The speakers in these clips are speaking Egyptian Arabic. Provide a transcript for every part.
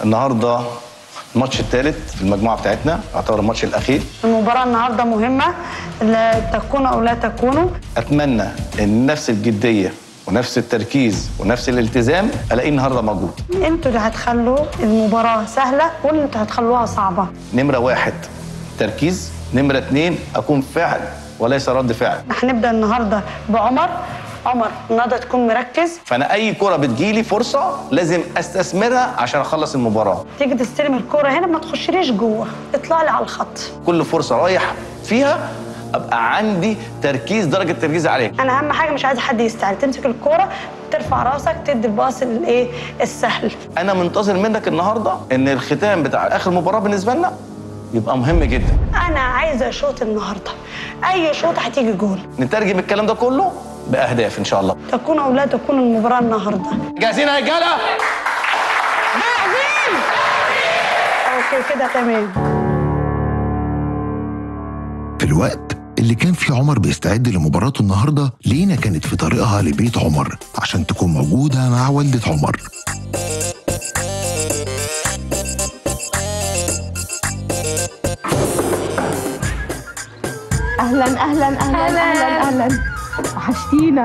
النهارده الماتش الثالث في المجموعه بتاعتنا يعتبر الماتش الاخير المباراة النهاردة مهمة لا تكون أو لا تكونوا اتمنى ان نفس الجديه ونفس التركيز ونفس الالتزام الاقيه النهارده موجود انتوا اللي هتخلوا المباراة سهلة وانتوا هتخلوها صعبة نمره واحد تركيز نمره اتنين اكون فعل وليس رد فعل هنبدأ النهاردة بعمر عمر النهارده تكون مركز فانا اي كره بتجيلي فرصه لازم استثمرها عشان اخلص المباراه تيجي تستلم الكرة هنا ما تخشليش جوه اطلع لي على الخط كل فرصه رايح فيها ابقى عندي تركيز درجه تركيز عليك انا اهم حاجه مش عايزه حد يستعجل تمسك الكوره ترفع راسك تدي الباص الايه السهل انا منتظر منك النهارده ان الختام بتاع اخر مباراه بالنسبه لنا يبقى مهم جدا انا عايزه اشوط النهارده اي شوط هتيجي جول نترجم الكلام ده كله باهداف ان شاء الله تكون او لا تكون المباراه النهارده جاهزين يا رجاله جاهزين اوكي كده تمام في الوقت اللي كان فيه عمر بيستعد لمباراته النهارده لينا كانت في طريقها لبيت عمر عشان تكون موجوده مع والده عمر اهلا اهلا اهلا اهلا اهلا وحشتينا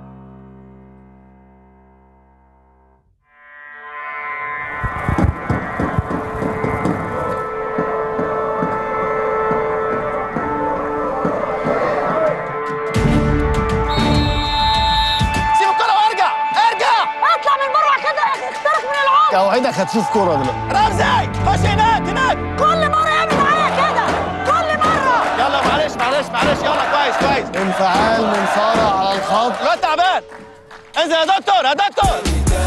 سيب الكره وارجع ارجع اطلع من بره كده يا اخي اخترق من العمق اوعدك هتشوف كوره دلوقتي رمزي خش هناك هناك كل مره يعمل معايا كده كل مره يلا معلش معلش معلش يلا كويس كويس انفعال من ساره على الخط الواد تعبان انزل يا دكتور يا دكتور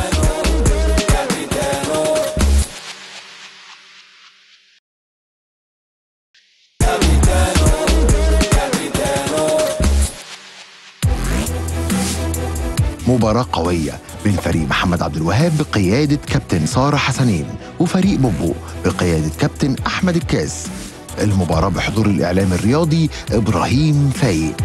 مباراة قوية بين فريق محمد عبد الوهاب بقيادة كابتن سارة حسنين وفريق بوبو بقيادة كابتن أحمد الكاس المباراة بحضور الإعلام الرياضي إبراهيم فايق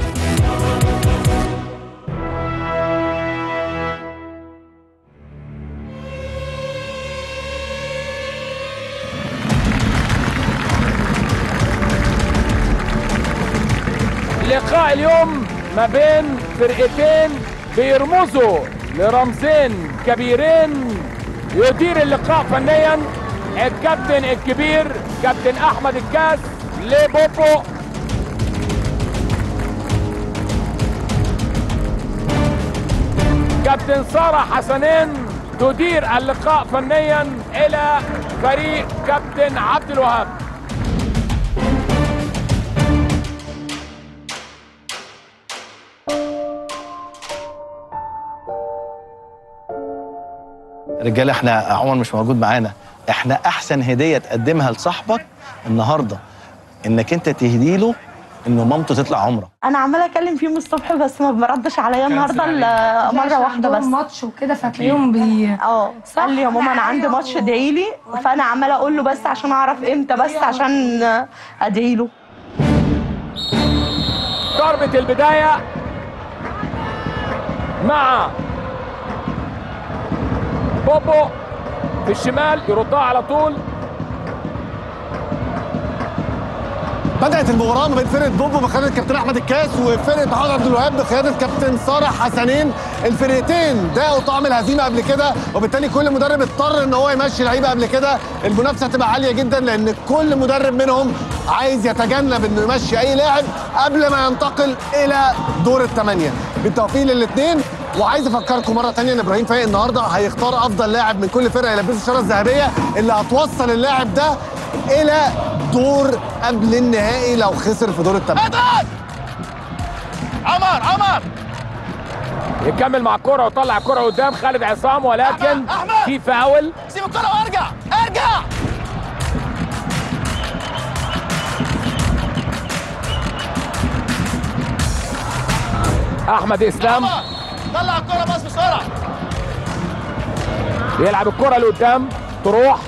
لقاء اليوم ما بين فرقتين بيرمزوا لرمزين كبيرين يدير اللقاء فنيا الكابتن الكبير كابتن احمد الكاس لبوبو كابتن سارة حسنين تدير اللقاء فنيا الى فريق كابتن عبد الوهاب رجاله احنا عمر مش موجود معانا احنا احسن هديه تقدمها لصاحبك النهارده انك انت تهدي له انه مامته تطلع عمره انا عماله اكلم فيه من الصبح بس ما بردش عليا النهارده الا مره واحده بس ماتش وكده فتلاقيهم بي اه قال لي يا ماما انا عندي ماتش ادعي لي فانا عماله اقول له بس عشان اعرف امتى بس عشان ادعي له ضربة البداية مع بوبو في الشمال يردها على طول بدات المباراه ما بين فرقه بوبو بقياده كابتن احمد الكاس وفرقه محمد عبد الوهاب بقياده كابتن ساره حسنين الفرقتين داقوا طعم الهزيمه قبل كده وبالتالي كل مدرب اضطر ان هو يمشي لعيبه قبل كده المنافسه هتبقى عاليه جدا لان كل مدرب منهم عايز يتجنب انه يمشي اي لاعب قبل ما ينتقل الى دور الثمانيه بالتوفيق للاثنين وعايز افكركم مره ثانيه ان ابراهيم فايق النهارده هيختار افضل لاعب من كل فرقه يلبسه الشاره الذهبيه اللي هتوصل اللاعب ده الى دور قبل النهائي لو خسر في دور الثمانيه عمر عمر يكمل مع الكرة ويطلع الكرة قدام خالد عصام ولكن أحمد! في فاول سيب الكره وارجع ارجع احمد اسلام عمر طلع الكره بس بسرعه يلعب الكرة لقدام تروح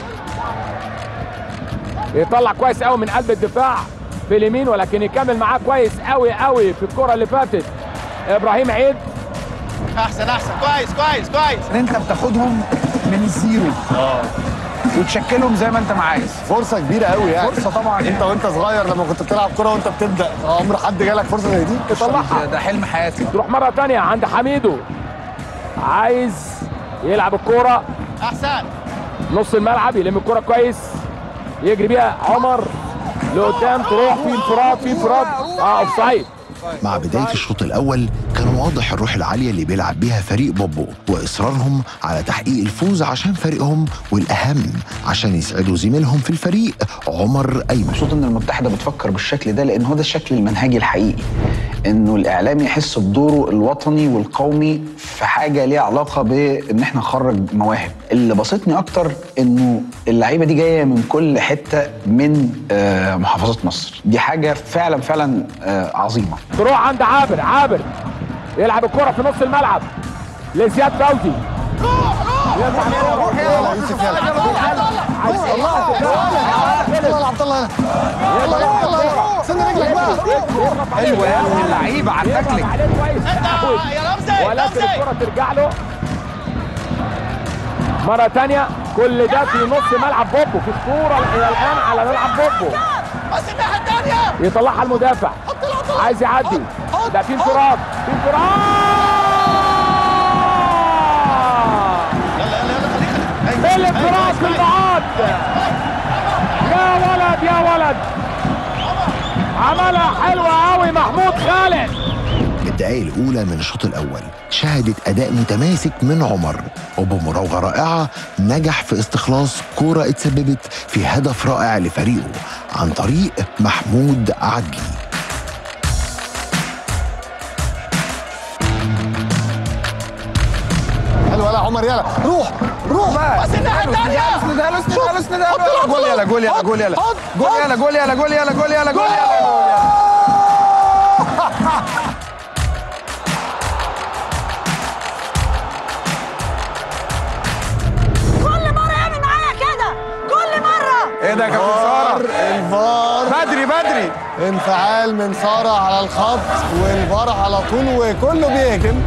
يطلع كويس قوي من قلب الدفاع في اليمين ولكن يكمل معاه كويس قوي قوي في الكرة اللي فاتت ابراهيم عيد احسن احسن كويس كويس كويس انت بتاخدهم من الزيرو وتشكلهم زي ما انت ما عايز فرصه كبيره قوي يعني فرصة طبعاً. انت وانت صغير لما كنت بتلعب كوره وانت بتبدا عمر حد جالك فرصه زي دي يطلعها ده حلم حياتي تروح مرة تانية عند حميدو عايز يلعب الكورة احسن نص الملعب يلم الكورة كويس يجري بيها عمر لقدام تروح في انفراد في انفراد اه اوف سايد مع بداية الشوط الأول كان واضح الروح العالية اللي بيلعب بيها فريق بوبو وإصرارهم على تحقيق الفوز عشان فريقهم والأهم عشان يسعدوا زميلهم في الفريق عمر أيمن مبسوط ان المتحده بتفكر بالشكل ده لان هو ده الشكل المنهجي الحقيقي انه الاعلام يحس بدوره الوطني والقومي في حاجه ليها علاقه بان احنا نخرج مواهب اللي بسطني اكتر انه اللعيبه دي جايه من كل حته من آه، محافظات مصر دي حاجه فعلا فعلا آه، عظيمه تروح عند عابر عابر يلعب الكرة في نص الملعب لزياد فوزي يلا يوسف يلا يلا عبد الله يلا يلا يلا سن رجلك بقى حلوه قوي اللعيبه على التكليك عليه كويس يا رمزي ولكن الكرة ترجع له مرة تانية كل ده في نص ملعب بوبو في خطورة إلى الآن على ملعب بوبو بس الناحيه الثانيه يطلعها المدافع عايز يعدي ده في انفراد في انفراد الانفراد في البعاد يا ولد يا ولد عملها حلوة قوي محمود خالد الدقائق الأولى من الشوط الأول شهدت أداء متماسك من عمر وبمراوغة رائعة نجح في استخلاص كرة اتسببت في هدف رائع لفريقه عن طريق محمود عدلي حلو يلا عمر يلا روح روح بقى بس الناحيه الثانيه اسندها له اسندها له اسندها له جول يلا جول يلا جول يلا جول يلا جول يلا جول يلا جول يلا جول يلا كل مره يعمل معايا كده كل مره ايه ده يا كابتن ساره الفار بدري بدري انفعال من ساره على الخط والفار على طول وكله بيهجم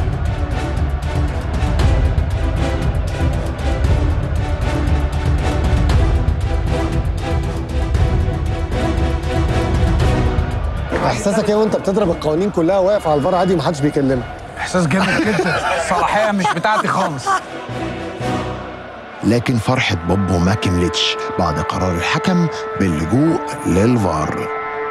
احساسك ايه وانت بتضرب القوانين كلها واقف على الفار عادي محدش بيكلمك احساس جامد جدا الصلاحيه مش بتاعتي خالص لكن فرحة بوبو ما كملتش بعد قرار الحكم باللجوء للفار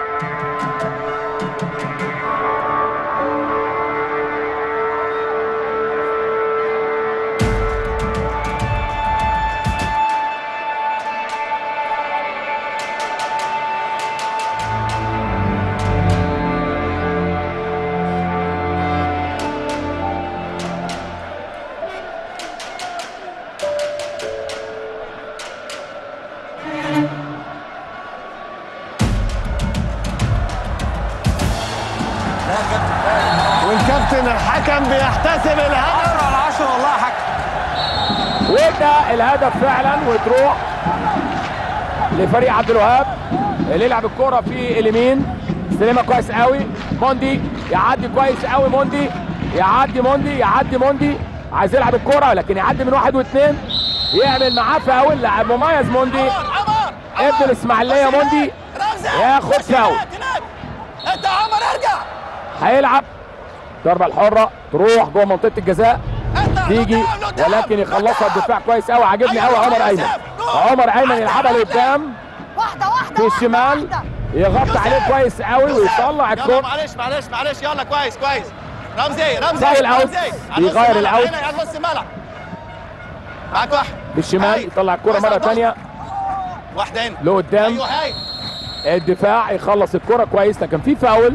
والكابتن الحكم بيحتسب الهدف على 10 والله يا حاج وده الهدف فعلا وتروح لفريق عبد الوهاب اللي يلعب الكرة في اليمين استلمها كويس قوي موندي يعدي كويس قوي موندي يعدي موندي يعدي موندي عايز يلعب الكرة لكن يعدي من واحد واثنين يعمل معاه فاول لاعب مميز موندي عمر ابن الاسماعيليه موندي رمزي ياخد بس فاول. هناك هناك انت يا عمر ارجع هيلعب ضربة الحرة تروح جوه منطقة الجزاء انت تيجي لقدام، لقدام. ولكن يخلصها الدفاع كويس قوي عاجبني قوي أيوة، عمر ايمن يوسف، جول. عمر ايمن واحدة، يلعبها واحدة. لقدام واحده واحده في واحدة، الشمال واحدة. يغطي عليه كويس قوي يوسف. ويطلع يلا الكرة معلش معلش معلش يلا كويس كويس رمزي رمزي زي الأوت. رمزي. على نص بيغير الملعب، الأوت. هنا على نص الملعب معاك واحد بالشمال هاي. يطلع الكرة كويس مرة على الباص. تانية واحدة هنا لقدام ايوه هاي الدفاع يخلص الكرة كويس لكن في فاول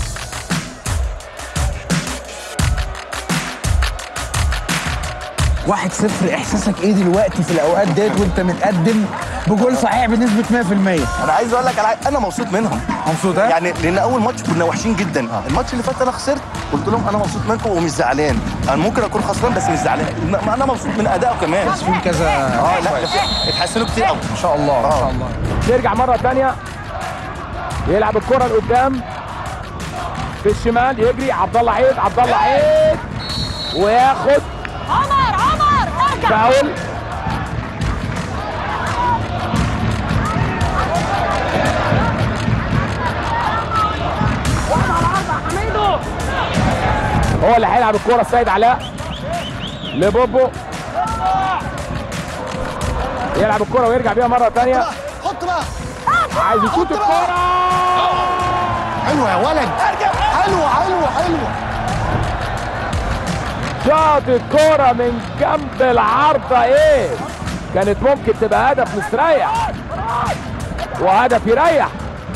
واحد صفر احساسك ايه دلوقتي في الاوقات ديت وانت متقدم بجول صحيح بنسبه 100% انا عايز اقول لك على حاجة، انا مبسوط منهم مبسوط ها؟ يعني لان اول ماتش كنا وحشين جدا الماتش اللي فات انا خسرت قلت لهم انا مبسوط منكم ومش زعلان انا ممكن اكون خسران بس مش زعلان ما انا مبسوط من ادائه كمان بس في كذا اه لا ده في- اتحسنوا كتير قوي ما شاء الله ما شاء الله يرجع مرة تانية يلعب الكرة لقدام في الشمال يجري عبد الله عيد عبد الله عيد وياخد عمر عمر ارجع فاول هو اللي هيلعب الكوره السيد علاء لبوبو يلعب الكوره ويرجع بيها مره ثانيه حط بقى عايز يشوط الكوره حلوه يا ولد حلوه حلوه حلوه شاط الكوره من جنب العارضه ايه كانت ممكن تبقى هدف مستريح وهدف يريح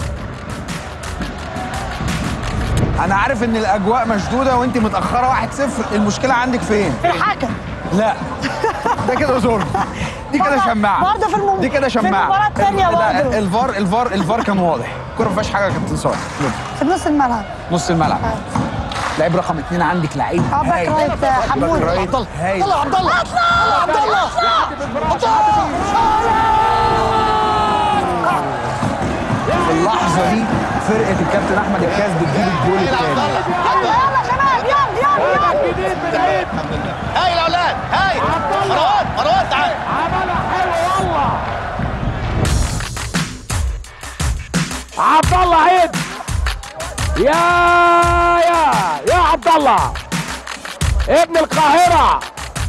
انا عارف ان الاجواء مشدوده وانت متاخره 1-0 المشكله عندك فين في الحكم لا ده كده ظلم دي كده برضه- شماعه برضه في الم- دي كده في شماعه المباراة التانية لا، برضه. الفار الفار الفار كان واضح الكوره ما فيهاش حاجه يا كابتن صالح في نص الملعب نص الملعب لعيب رقم اثنين عندك لعيب اه باك هايل. رايت حمود باك رايت عبد الله هايل. يلا عبد الله يلا عبد الله في اللحظه دي فرقه الكابتن احمد الكاس بتجيب الجول الثاني يلا يلا شباب يلا يلا يلا جديد من عيد هاي يا اولاد هاي مروان مروان تعال عملها حلو والله عبد الله عيد يا يا يا عبد الله ابن القاهره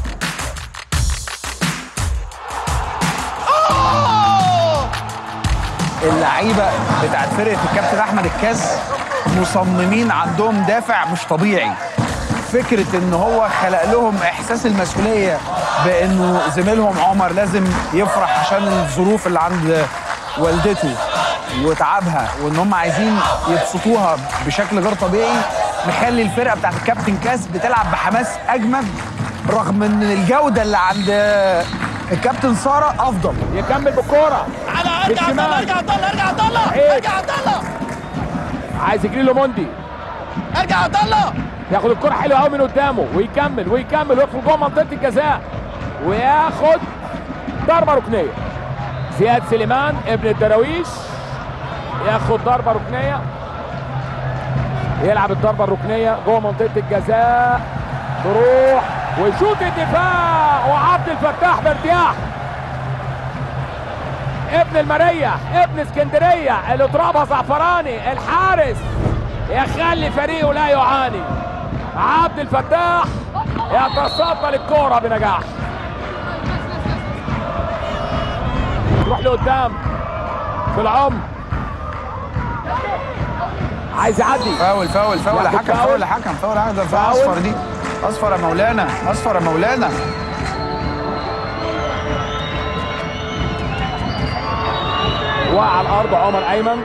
اللعيبه بتاعت فرقه الكابتن احمد الكاس مصممين عندهم دافع مش طبيعي فكره ان هو خلق لهم احساس المسؤوليه بانه زميلهم عمر لازم يفرح عشان الظروف اللي عند والدته وتعبها وان هم عايزين يبسطوها بشكل غير طبيعي مخلي الفرقه بتاعت الكابتن كاس بتلعب بحماس اجمد رغم ان الجوده اللي عند الكابتن ساره افضل يكمل بالكوره تعالى ارجع عبد الله ارجع عبد الله ارجع عبد الله عيد. ارجع عبد الله عايز يجري له موندي ارجع عبد الله ياخد الكرة حلوة قوي من قدامه ويكمل ويكمل ويدخل جوه منطقة الجزاء وياخد ضربة ركنية زياد سليمان ابن الدراويش ياخد ضربة ركنية يلعب الضربة الركنية جوه منطقة الجزاء تروح ويشوط الدفاع وعبد الفتاح بارتياح ابن المارية ابن اسكندرية اللي ضربها زعفراني الحارس يخلي فريقه لا يعاني عبد الفتاح يتصدى للكرة بنجاح تروح لقدام في العمر عايز يعدي فاول فاول فاول يا ياخد حكم فاول. فاول يا حكم فاول يا حكم ده فاول. اصفر دي اصفر يا مولانا اصفر يا مولانا وقع على الارض عمر ايمن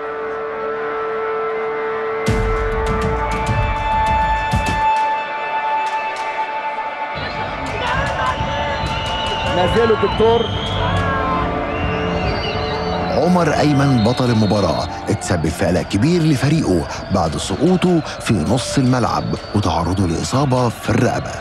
نزله الدكتور عمر أيمن بطل المباراة اتسبب في قلق كبير لفريقه بعد سقوطه في نص الملعب وتعرضه لإصابة في الرقبة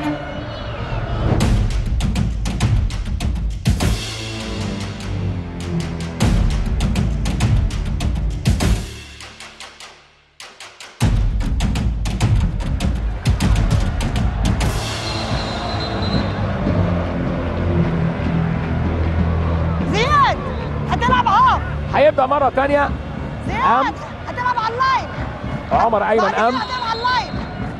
زياد هتلعب اهو هيبدا مره ثانيه زياد هتلعب على اللاين عمر ايمن بعد كده قام هتلعب على اللاين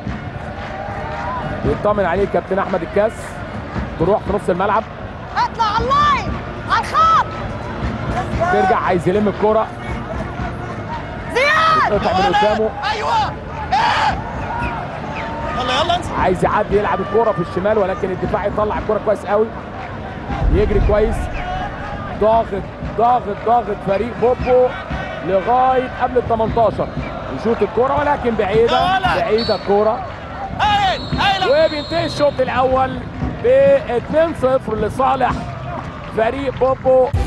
يطمن عليه كابتن احمد الكاس تروح في نص الملعب اطلع على اللاين على الخط ترجع عايز يلم الكرة زياد يقطع من قدامه ايوه إيه؟ يلا يلا انزل عايز يعدي يلعب الكرة في الشمال ولكن الدفاع يطلع الكرة كويس قوي يجري كويس ضاغط ضاغط ضاغط فريق بوبو لغاية قبل ال 18 يشوط الكرة ولكن بعيدة يا ولد. بعيدة الكرة هايل هايل وبينتهي الشوط الأول ب 2-0 لصالح فريق بوبو